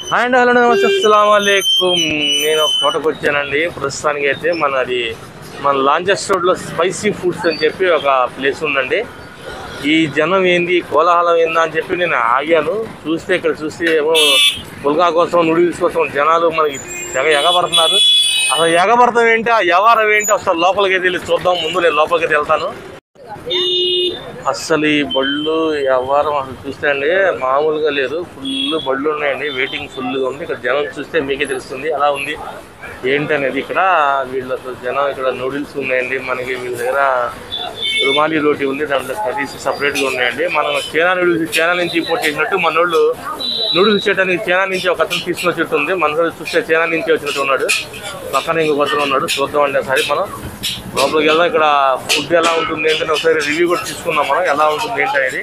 Hi అండి hello నమస్తే అస్సలం వాలేకుమ్ నేను ఒక చోటకు వచ్చానండి ప్రస్తుతానికి అయితే మనది మన లాంచెస్ రోడ్లో స్పైసీ ఫుడ్స్ అని చెప్పి ఒక ప్లేస్ ఉందండి ఈ జనం ఏంది కోలాహలం ఏందా అని చెప్పి నేను ఆగాను చూస్తే ఇక్కడ చూస్తే ఏమో పుల్కా కోసం నూడిల్స్ కోసం జనాలు మనకి తెగ ఎగబడుతున్నారు అసలు ఎగబడతాం ఏంటి ఆ వ్యవహారం ఏంటి అసలు లోపలికి వెళ్ళి చూద్దాం ముందు నేను లోపలికి వెళ్తాను అస్సలు ఈ బళ్ళు వ్యవహారం అసలు చూస్తే అండి మామూలుగా లేదు ఫుల్ బళ్ళు ఉన్నాయండి వెయిటింగ్ ఫుల్గా ఉంది ఇక్కడ జనం చూస్తే మీకే తెలుస్తుంది ఎలా ఉంది ఏంటనేది ఇక్కడ వీళ్ళ జనం ఇక్కడ నూడిల్స్ ఉన్నాయండి మనకి వీళ్ళ దగ్గర రుమాలి రోటీ ఉంది దాంట్లో కర్రీస్ సపరేట్గా ఉన్నాయండి మనం చైనా నూడిల్స్ చైనా నుంచి ఇంపోర్ట్ చేసినట్టు మన వాళ్ళు నూడిల్స్ చేయడానికి చైనా నుంచి ఒక అతను తీసుకుని వచ్చినట్టు ఉంది మన వాళ్ళు చూస్తే చైనా నుంచి వచ్చినట్టు ఉన్నాడు పక్కన ఇంకొక అతను ఉన్నాడు చూద్దామండి ఒకసారి మనం లోపలికి వెళ్దాం ఇక్కడ ఫుడ్ ఎలా ఉంటుంది ఏంటని ఒకసారి రివ్యూ కూడా తీసుకుందాం మనం ఎలా ఉంటుంది ఏంటి అనేది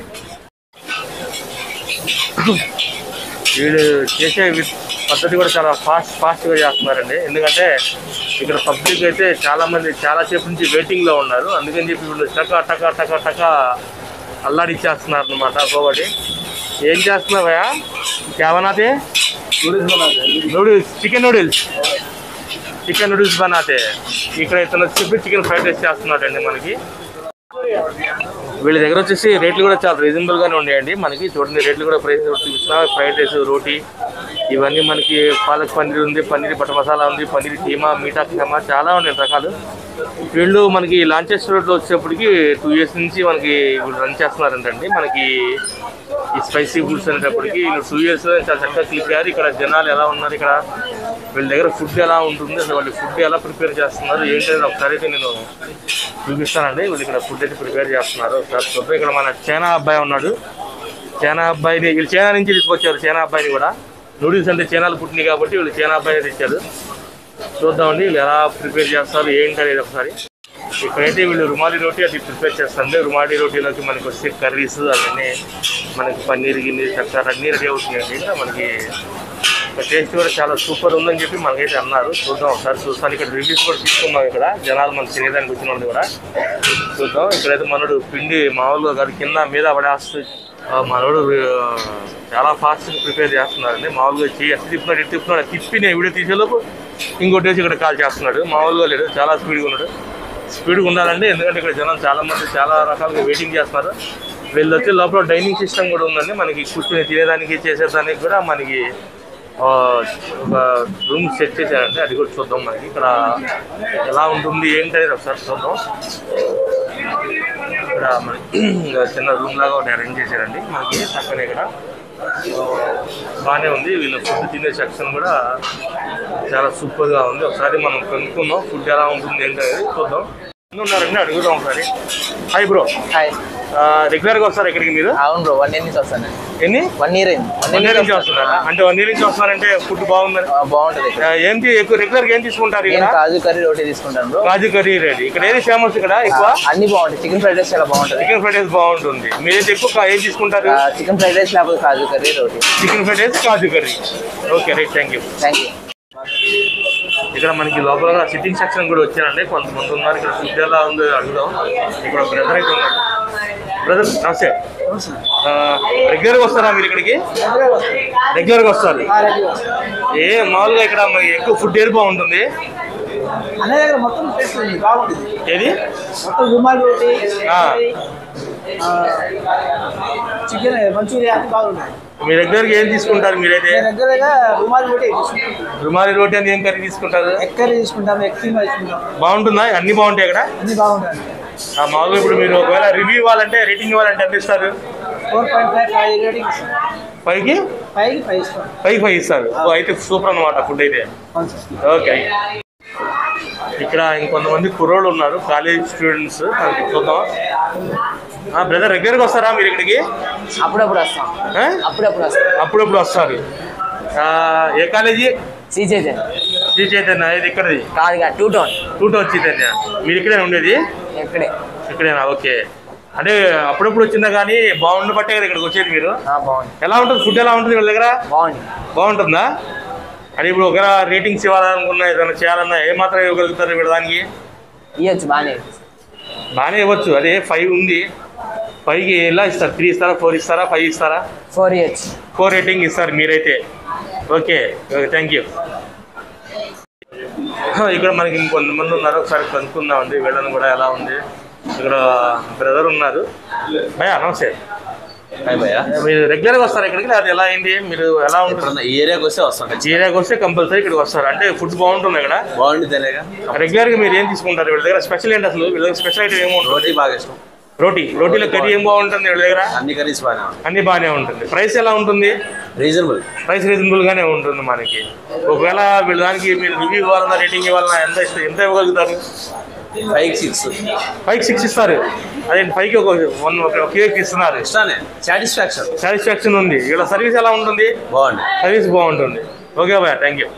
వీళ్ళు చేసే వి- పద్ధతి కూడా చాలా ఫాస్ట్ ఫాస్ట్గా చేస్తున్నారండి ఎందుకంటే ఇక్కడ పబ్లిక్ అయితే చాలా మంది చాలా సేపు నుంచి వెయిటింగ్లో ఉన్నారు అందుకని చెప్పి వీళ్ళు టక టక టక టక అల్లాడిచ్చేస్తున్నారు అనమాట ఒక్కొక్కటి ఏం చేస్తున్నావా కేవనాతే noodles chicken noodles chicken noodles బనాతే ఇక్కడ ఇతను వచ్చి చికెన్ ఫ్రైడ్ రైస్ చేస్తున్నాడండి మనకి వీళ్ళ దగ్గర వచ్చేసి రేట్లు కూడా చాలా రీజనబుల్ గానే ఉన్నాయండి మనకి చూడండి రేట్లు కూడా ప్రైస్ చూపిస్తున్నా ఫ్రైడ్ రైస్ రోటీ ఇవన్నీ మనకి పాలక్ పన్నీర్ ఉంది పన్నీర్ బటర్ మసాలా ఉంది పన్నీర్ కీమా మీఠా కీమా చాలా ఉన్నాయి రకాలు వీళ్ళు మనకి లాంచెస్ రోడ్లో వచ్చేప్పటికి టూ ఇయర్స్ నుంచి మనకి వీళ్ళు రన్ చేస్తున్నారంటండి మనకి ఈ స్పైసీ ఫుడ్స్ అనేటప్పటికి వీళ్ళు టూ ఇయర్స్ చాలా చక్కగా క్లిక్ అయ్యారు ఇక్కడ జనాలు ఎలా ఉన్నారు ఇక్కడ వీళ్ళ దగ్గర ఫుడ్ ఎలా ఉంటుంది అసలు వాళ్ళు ఫుడ్ ఎలా ప్రిపేర్ చేస్తున్నారు ఏంటనేది ఒకసారి అయితే నేను చూపిస్తానండి వీళ్ళు ఇక్కడ ఫుడ్ అయితే ప్రిపేర్ చేస్తున్నారు ఒకసారి చూద్దాం ఇక్కడ మన చైనా అబ్బాయి ఉన్నాడు చైనా అబ్బాయిని వీళ్ళు చైనా నుంచి తీసుకొచ్చారు చైనా అబ్బాయిని కూడా నూడిల్స్ అంటే చైనాలు పుట్టినాయి కాబట్టి వీళ్ళు చైనా అబ్బాయిని తెచ్చారు చూద్దామండి వీళ్ళు ఎలా ప్రిపేర్ చేస్తారు ఏంటి అనేది ఒకసారి ఇక్కడైతే వీళ్ళు రుమాలి రోటీ అది ప్రిపేర్ చేస్తుంది రుమాలి రోటీలోకి మనకి వచ్చే కర్రీస్ అవన్నీ మనకి పన్నీర్ గిన్నె చక్కర అన్నీ రెడీ అవుతున్నాయండి ఇంకా మనకి టేస్ట్ కూడా చాలా సూపర్ ఉందని చెప్పి మనకైతే అన్నారు చూద్దాం ఒకసారి చూస్తాను ఇక్కడ రివ్యూస్ కూడా తీసుకున్నాం ఇక్కడ జనాలు మనకి తినేదానికి వచ్చిన వాళ్ళు కూడా చూద్దాం ఇక్కడైతే మనోడు పిండి మామూలుగా కాదు కింద మీద పడేస్తూ ఆ, మనోడు ఆ, చాలా ఫాస్ట్గా ప్రిపేర్ చేస్తున్నారండి మామూలుగా చేయి ఎట్లా తిప్పుతున్నాడు ఎట్లా తిప్పుతున్నాడు తిప్పి నేను వీడియో తీసేలోపు ఇంకోటి వచ్చి ఇక్కడ కాల్ చేస్తున్నాడు మామూలుగా లేదు చాలా స్పీడ్గా ఉన్నాడు స్పీడ్గా ఉండాలండి ఎందుకంటే ఇక్కడ జనం చాలా మంది చాలా రకాలుగా వెయిటింగ్ చేస్తున్నారు వీళ్ళు వచ్చి లోపల డైనింగ్ సిస్టమ్ కూడా ఉందండి మనకి కూర్చొని తినేదానికి చేసేదానికి కూడా మనకి ఆ, ఒక రూమ్ సెట్ చేశారంటే అది కూడా చూద్దాం మనకి ఇక్కడ ఎలా ఉంటుంది ఏంటి అనేది ఒకసారి చూద్దాం ఇక్కడ మనకి చిన్న రూమ్ లాగా ఒకటి అరేంజ్ చేశారండి మనకి పక్కనే ఇక్కడ బాగానే ఉంది వీళ్ళ ఫుడ్ తినే సెక్షన్ కూడా చాలా సూపర్గా ఉంది ఒకసారి మనం కనుక్కుందాం ఫుడ్ ఎలా ఉంటుంది ఏంటి అనేది చూద్దాం ఎన్ని ఉన్నారండి అడుగుదాం ఒకసారి హాయ్ బ్రో హాయ్ రెగ్యులర్గా వస్తారు ఇక్కడికి మీరు అవును బ్రో వన్ ఇయర్ నుంచి వస్తాను ఎన్ని వన్ ఇయర్ అయింది వన్ ఇయర్ నుంచి వస్తున్నారా అంటే వన్ ఇయర్ నుంచి వస్తున్నారంటే ఫుడ్ బాగుందని ఆ, బాగుంటది ఇక్కడ ఆ, ఏంటి ఎక్కువ రెగ్యులర్గా ఏం తీసుకుంటారు నేను ఇక్కడ కాజు కర్రీ రోటీ తీసుకుంటాను బ్రో కాజు కర్రీ రెడీ ఇక్కడ ఏది ఫేమస్ ఇక్కడ ఎక్కువ అన్ని బాగుంటాయి చికెన్ ఫ్రైడ్ రైస్ చాలా బాగుంటది చికెన్ ఫ్రైడ్ రైస్ బాగుంటుంది మీరైతే ఎక్కువ ఏం తీసుకుంటారు చికెన్ ఫ్రైడ్ రైస్ లేకపోతే kaju curry roti chicken fried rice kaju curry okay right thank you thank you ఇక్కడ మనకి లోపల సిట్టింగ్ సెక్షన్ కూడా వచ్చారండి కొంతమంది ఉన్నారు ఇక్కడ ఫుడ్ ఎలా ఉందో అడుగుదాం ఇక్కడ ఒక బ్రదర్ అయితే ఉన్నారు బ్రదర్ నమస్తే రెగ్యులర్గా వస్తారా మీరు ఇక్కడికి రెగ్యులర్గా వస్తారు ఏ మామూలుగా ఇక్కడ మనకి ఎక్కువ ఫుడ్ ఏది బాగుంటుంది అనే దగ్గర మొత్తం టేస్ట్ ఉంది బాగుంటుంది ఏది మొత్తం రుమాల్ రోటీ ఆ. చికెన్ మంచూరియా అన్ని బాగుంటాయి మీ రెగ్యులర్గా ఏం తీసుకుంటారు మీరైతే నేను రెగ్యులర్గా రుమాల్ రోటీ తీసుకుంటాం రుమాలి రోటీ అని ఏం కర్రీ తీసుకుంటారు ఎగ్ కర్రీ తీసుకుంటాం ఎగ్ కీమా తీసుకుంటాం బాగుంటుందా అన్ని బాగుంటాయి ఇక్కడ అన్ని బాగుంటాయి ఆ, మామూలుగా ఇప్పుడు మీరు ఒకవేళ రివ్యూ ఇవ్వాలంటే రేటింగ్ ఇవ్వాలంటే ఎంత ఇస్తారు four point five five ratings పైకి ఫైవ్కి ఫైవ్ ఇస్తాం పైకి ఫైవ్ ఇస్తారు ఓ, అయితే సూపర్ అనమాట ఫుడ్ అయితే అవును సార్. ఓకే ఇక్కడ ఇంకొంతమంది కుర్రోళ్ళు ఉన్నారు కాలేజ్ స్టూడెంట్స్ వాళ్ళకి చూద్దాం బ్రదర్ రెగ్యులర్గా వస్తారా మీరు ఇక్కడికి అప్పుడప్పుడు వస్తాం ఆ? అప్పుడప్పుడు వస్తాం అప్పుడప్పుడు వస్తారు ఆ, ఏ కాలేజీ సీజేజన్ శ్రీ చైతన్య ఇది ఇక్కడది కాదుగా two town two town Chaitanya మీరు ఇక్కడే ఉండేది ఇక్కడే ఇక్కడేనా ఓకే అంటే అప్పుడప్పుడు వచ్చిందా కానీ బాగుండి బట్టే కదా ఇక్కడికి వచ్చేది మీరు ఆ, బాగుంది ఎలా ఉంటుంది ఫుడ్ ఎలా ఉంటుంది వీళ్ళ దగ్గర బాగుంది బాగుంటుందా అంటే ఇప్పుడు ఒకవేళ రేటింగ్స్ ఇవ్వాలనుకున్నా ఏదైనా చేయాలన్నా ఏ మాత్రం ఇవ్వగలుగుతారు వీళ్ళ దానికి ఇవ్వచ్చు బాగానే బాగానే ఇవ్వచ్చు అదే ఫైవ్ ఉంది ఫైవ్కి ఎలా ఇస్తారు త్రీ ఇస్తారా ఫోర్ ఇస్తారా ఫైవ్ ఇస్తారా ఫోర్ ఇయర్స్ ఫోర్ రేటింగ్ ఇస్తారు మీరైతే ఓకే ఓకే థ్యాంక్ యూ ఇక్కడ మనకి ఇంకొంతమంది ఉన్నారు ఒకసారి కనుక్కుందామండి వీళ్ళని కూడా ఎలా ఉంది ఇక్కడ బ్రదర్ ఉన్నారు భయ్యా నమస్తే హాయ్ భయ్య మీరు రెగ్యులర్గా వస్తారు ఇక్కడికి అది ఎలా అయింది మీరు ఎలా ఉంటుంది ఎప్పుడన్నా ఈ ఏరియాకి వస్తే వస్తాం ఏరియాకి వస్తే కంపల్సరీ ఇక్కడికి వస్తారు అంటే ఫుడ్ బాగుంటుంది ఇక్కడ బాగుంది తెలియగా రెగ్యులర్గా మీరు ఏం తీసుకుంటారు వీళ్ళ దగ్గర స్పెషల్ ఏంటి అసలు వీళ్ళ దగ్గర స్పెషల్ ఐటమ్ ఏముంటుంది రోటీ బాగా ఇష్టం రోటీ రోటీలో కర్రీ ఏం బాగుంటుంది వీళ్ళ దగ్గర అన్ని కర్రీస్ బాగానే ఉంటాయి అన్ని బాగానే ఉంటుంది ప్రైస్ ఎలా ఉంటుంది రీజనబుల్ ప్రైస్ రీజనబుల్ గానే ఉంటుంది మనకి ఒకవేళ వీళ్ళ దానికి మీరు రివ్యూ ఇవ్వాలన్నా రేటింగ్ ఇవ్వాలన్నా ఎంత ఇస్తే ఎంత ఇవ్వగలుగుతారు ఫైవ్ సిక్స్ ఫైవ్ సిక్స్ ఇస్తారు అదే ఫైవ్కి ఒక వన్ ఒక కేక్ ఇస్తున్నారు ఇష్టానే సాటిస్ఫాక్షన్ సాటిస్ఫాక్షన్ ఉంది వీళ్ళ సర్వీస్ ఎలా ఉంటుంది బాగుంది సర్వీస్ బాగుంటుంది ఓకే బాయ్ థ్యాంక్ యూ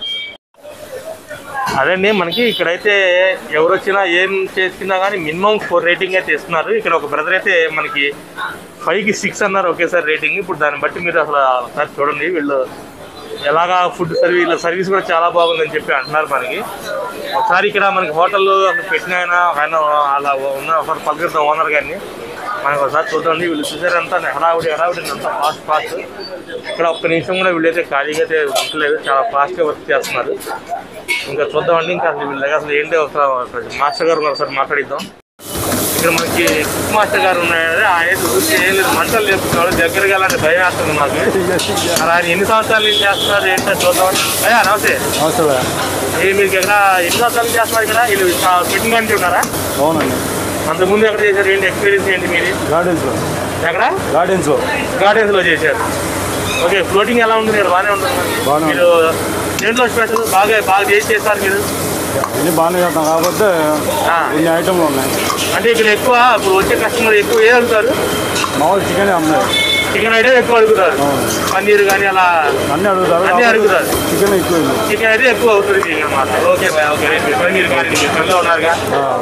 అదండి మనకి ఇక్కడైతే ఎవరు వచ్చినా ఏం చేసినా కానీ మినిమం ఫోర్ రేటింగ్ అయితే ఇస్తున్నారు ఇక్కడ ఒక బ్రదర్ అయితే మనకి ఫైవ్కి సిక్స్ అన్నారు ఒకేసారి రేటింగ్ ఇప్పుడు దాన్ని బట్టి మీరు అసలు ఒకసారి చూడండి వీళ్ళు ఎలాగా ఫుడ్ సర్వీస్ వీళ్ళ సర్వీస్ కూడా చాలా బాగుందని చెప్పి అంటున్నారు మనకి ఒకసారి ఇక్కడ మనకి హోటల్ పెట్టిన ఆయన ఆయన అలా ఉన్న ఒకసారి పలకరిద్దాం ఓనర్ గారిని మనకు ఒకసారి చూద్దాండి వీళ్ళు చూసారంతా హడావుడి హడావుడి అంతా ఫాస్ట్ ఫాస్ట్ ఇక్కడ ఒక్క నిమిషం కూడా వీళ్ళైతే ఖాళీగా అయితే ఉంటలేదు చాలా ఫాస్ట్గా వర్క్ చేస్తున్నారు ఇంకా చూద్దామండి ఇంకా అసలు వీళ్ళ దగ్గర అసలు ఏంటో ఒకసారి మాస్టర్ గారు ఉన్నారు ఒకసారి మాట్లాడిద్దాం ఇక్కడ మనకి కుక్ మాస్టర్ గారు ఉన్నాడు ఆయన చూసి ఏం లేదు మంటలు లేపుతున్నాడు దగ్గరగా అలాంటి భయం వేస్తుంది మాకు మరి ఆయన ఎన్ని సంవత్సరాల నుంచి చేస్తున్నారు ఏంటో చూద్దాం అయ్యా నమస్తే ఏ మీకు ఎక్కడ ఎన్ని సంవత్సరాలు నుంచి చేస్తున్నారు ఇక్కడ వీళ్ళు ఫిట్టింగ్ అంటే ఉన్నారా అవునండి అంతకుముందు ఎక్కడ చేశారు ఏంటి ఎక్స్పీరియన్స్ ఏంటి మీది గార్డెన్స్లో ఎక్కడ గార్డెన్స్లో గార్డెన్స్ లో చేశారు ఓకే ఫ్లోటింగ్ ఎలా ఉంటుంది ఇక్కడ బాగానే ఉంటుంది మరి. బాగానే మీరు దేంట్లో స్పెషల్ బాగా బాగా చేసి చేస్తారు మీరు అన్నీ బాగానే చేస్తాం కాకపోతే ఆ. ఇన్ని ఐటమ్లు ఉన్నాయి అంటే ఇక్కడ ఎక్కువ ఇప్పుడు వచ్చే కస్టమర్ ఎక్కువ ఏ అడుగుతారు మామూలు చికెన్ అమ్మాయి చికెన్ ఐటమ్ ఎక్కువ అడుగుతారు అవును. పన్నీర్ కానీ అలా అన్నీ అడుగుతారు అన్నీ అడుగుతారు. చికెన్ ఎక్కువ ఉంది. చికెన్ అయితే ఎక్కువ అవుతుంది చికెన్ మాత్రం ఓకే బాయ్ ఓకే రైట్ పన్నీర్ కానీ మీరు ఫ్రెండ్లో ఉన్నారుగా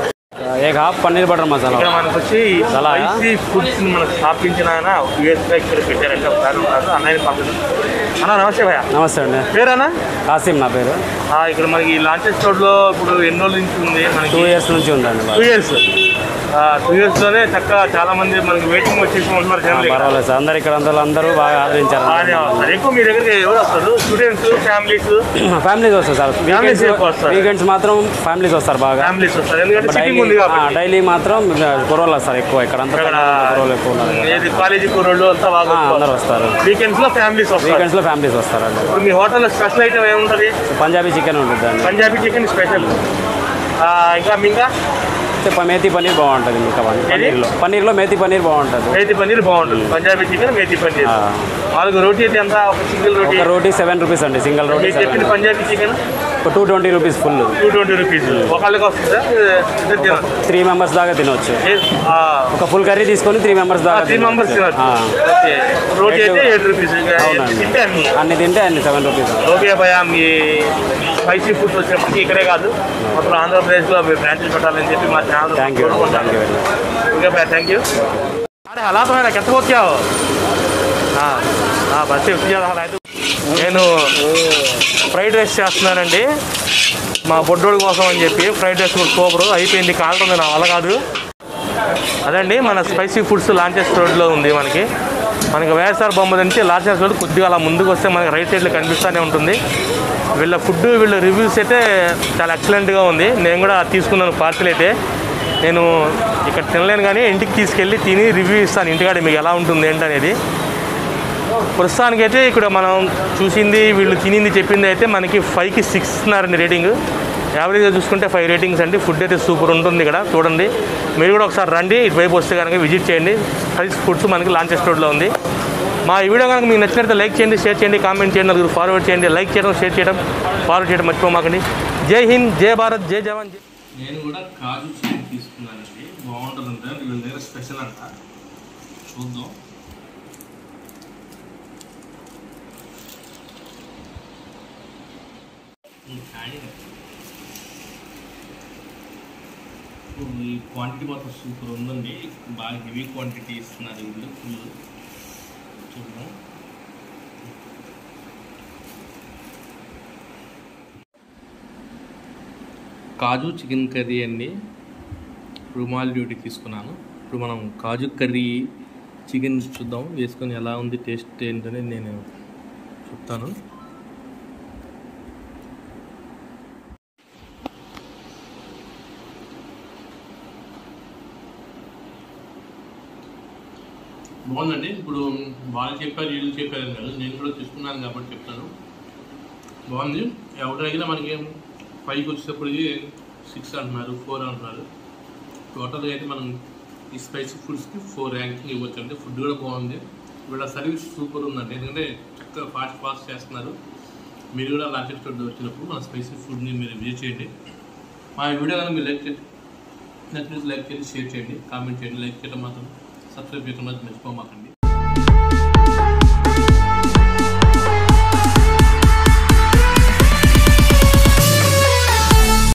एक हाफ पनीर बटर मसाला ఇక్కడ మనకు వచ్చి చాలా? స్పైసీ ఫుడ్స్ మనకు స్థాపించిన ఆయన యూఎస్గా ఇక్కడ పెట్టారంటే ఒకసారి ఉన్నారు అన్నయ్య పంపిణీ అన్న నమస్తే భయ నమస్తే అండి పేరేనా కాసిం నా పేరు ఆ, ఇక్కడ మనకి లాంచెస్ రోడ్లో ఇప్పుడు ఎన్ని రోజుల నుంచి ఉంది మనకి టూ ఇయర్స్ నుంచి ఉందండి టూ ఇయర్స్ టూ ఇయర్స్ లోనే చక్కగా చాలా మంది మనకి వెయిటింగ్ వచ్చేసి ఉంటున్నారు జనరల్ పర్వాలేదు సార్ అందరు ఇక్కడ అందరూ అందరూ బాగా ఆదరించారు ఎక్కువ మీ దగ్గరికి ఎవరు వస్తారు స్టూడెంట్స్ ఫ్యామిలీస్ ఫ్యామిలీస్ వస్తారు సార్ Families ఎక్కువ వస్తారు. వీకెండ్స్ మాత్రం ఫ్యామిలీస్ వస్తారు బాగా ఫ్యామిలీస్ వస్తారు ఎందుకంటే సిట్టింగ్ ఉంది డైలీ కాబట్టి డైలీ మాత్రం కుర్రోళ్ళు వస్తారు ఎక్కువ ఇక్కడ అంతా ఇక్కడ కుర్రోళ్ళు ఎక్కువ ఉన్నారు కదా. ఏది కాలేజీ కుర్రోళ్ళు అంతా బాగా ఆ, అందరూ వస్తారు వీకెండ్స్ లో ఫ్యామిలీస్ వస్తారు వీకెండ్స్ లో ఫ్యామిలీస్ వస్తారండి ఇప్పుడు మీ హోటల్లో స్పెషల్ ఐటమ్ ఏముంటుంది పంజాబీ చికెన్ ఉంటుంది అండి పంజాబీ చికెన్ స్పెషల్ ఇంకా ఇంకా మేతి పన్నీర్ బాగుంటుంది ఇంకా పన్నీర్లో పన్నీర్లో మేతి పన్నీర్ బాగుంటుంది మేతి పన్నీర్ బాగుంటుంది పంజాబీ చికెన్ మేతి పన్నీర్ ఆ. నాలుగు రోటీ అయితే ఎంత ఒక సింగిల్ రోటీ ఒక రోటీ సెవెన్ రూపీస్ అండి సింగిల్ రోటీ మీరు చెప్పింది Punjabi chicken two twenty rupees full two twenty rupees ఒకళ్ళకి వస్తుందా ఇద్దరు తినొచ్చు త్రీ మెంబర్స్ దాకా తినొచ్చు ఏ- ఆ, ఒక ఫుల్ కర్రీ తీసుకొని త్రీ మెంబర్స్ దాకా త్రీ మెంబర్స్ తినొచ్చు. తినొచ్చు ఆ. ఓకే రోటీ అయితే ఏడు రూపీస్ ఇంకా అవునండి. తింటే అన్ని అన్ని తింటే అన్ని సెవెన్ రూపీస్ ఓకే భయ మీ స్పైసీ ఫుడ్ వచ్చినప్పటికీ ఇక్కడే కాదు మొత్తం ఆంధ్రప్రదేశ్లో మీ బ్రాంచెస్ పెట్టాలని చెప్పి మా channel thank you thank you very much okay భయ థ్యాంక్ యూ అరే అలా तो है कैसे हो क्या हो हाँ हाँ बस उसकी ज़्यादा हालात నేను ఫ్రైడ్ రైస్ చేస్తున్నానండి మా బొడ్డోడి కోసం అని చెప్పి ఫ్రైడ్ రైస్ కూడా సూపర్ అయిపోయింది కాలుతుంది నా వల్ల కాదు అదండి మన స్పైసీ ఫుడ్స్ లాంచెస్ రోడ్లో ఉంది మనకి మనకి వైఎస్ఆర్ బొమ్మ నుంచి లాంచెస్ రోడ్ కొద్దిగా అలా ముందుకు వస్తే మనకి రైట్ సైడ్లో కనిపిస్తూనే ఉంటుంది వీళ్ళ ఫుడ్ వీళ్ళ రివ్యూస్ అయితే చాలా ఎక్సలెంట్గా ఉంది నేను కూడా తీసుకున్నాను పార్సిల్ అయితే నేను ఇక్కడ తినలేను కానీ ఇంటికి తీసుకెళ్ళి తిని రివ్యూ ఇస్తాను ఇంటికాడ మీకు ఎలా ఉంటుంది ఏంటనేది ప్రస్తుతానికైతే ఇక్కడ మనం చూసింది వీళ్ళు తినింది చెప్పింది అయితే మనకి ఫైవ్కి సిక్స్ ఇస్తున్నారండి రేటింగ్ యావరేజ్గా చూసుకుంటే ఫైవ్ రేటింగ్స్ అండి ఫుడ్ అయితే సూపర్ ఉంటుంది ఇక్కడ చూడండి మీరు కూడా ఒకసారి రండి ఇటువైపు వస్తే కనుక విజిట్ చేయండి ఫైవ్ ఫుడ్స్ మనకి లాంచెస్ రోడ్లో ఉంది మా ఈ వీడియో కనుక మీకు నచ్చినట్లయితే లైక్ చేయండి షేర్ చేయండి కామెంట్ చేయండి నలుగురు ఫార్వర్డ్ చేయండి లైక్ చేయడం షేర్ చేయడం ఫార్వర్డ్ చేయడం మర్చిపోమాకండి జై హింద్ జై భారత్ జై జవాన్ జై నేను కూడా కాజు చికెన్ తీసుకున్నానండి బాగుంటుందంట వీళ్ళ దగ్గర స్పెషల్ అంట చూద్దాం ఈ క్వాంటిటీ మాత్రం సూపర్ ఉందండి బాగా హెవీ క్వాంటిటీ ఇస్తున్నారు వీళ్ళు ఫుల్ చూద్దాం కాజు చికెన్ కర్రీ అండి రుమాల్ డ్యూటీ తీసుకున్నాను ఇప్పుడు మనం కాజు కర్రీ చికెన్ చూద్దాం వేసుకొని ఎలా ఉంది టేస్ట్ ఏంటనేది నేను చెప్తాను బాగుందండి ఇప్పుడు వాళ్ళు చెప్పారు వీళ్ళు చెప్పారు అని కాదు నేను కూడా తీసుకున్నాను కాబట్టి చెప్తాను బాగుంది ఎవరు అడిగినా మనకి ఫైవ్కి వచ్చేటప్పటికి సిక్స్ అంటున్నారు ఫోర్ అంటున్నారు టోటల్గా అయితే మనం ఈ స్పైసీ ఫుడ్స్కి ఫోర్ ర్యాంకింగ్ ఇవ్వచ్చు అంటే ఫుడ్ కూడా బాగుంది వీళ్ళ సర్వీస్ సూపర్ ఉందండి ఎందుకంటే చక్కగా ఫాస్ట్ ఫాస్ట్ చేస్తున్నారు మీరు కూడా లాంటి స్టోర్ వచ్చినప్పుడు మన స్పైసీ ఫుడ్ని మీరు విజిట్ చేయండి మా వీడియో కనుక మీరు లైక్ చేయండి నచ్చినట్టు లైక్ చేయండి షేర్ చేయండి కామెంట్ చేయండి లైక్ చేయడం మాత్రం సబ్స్క్రైబ్ చేయడం మాత్రం మర్చిపోమాకండి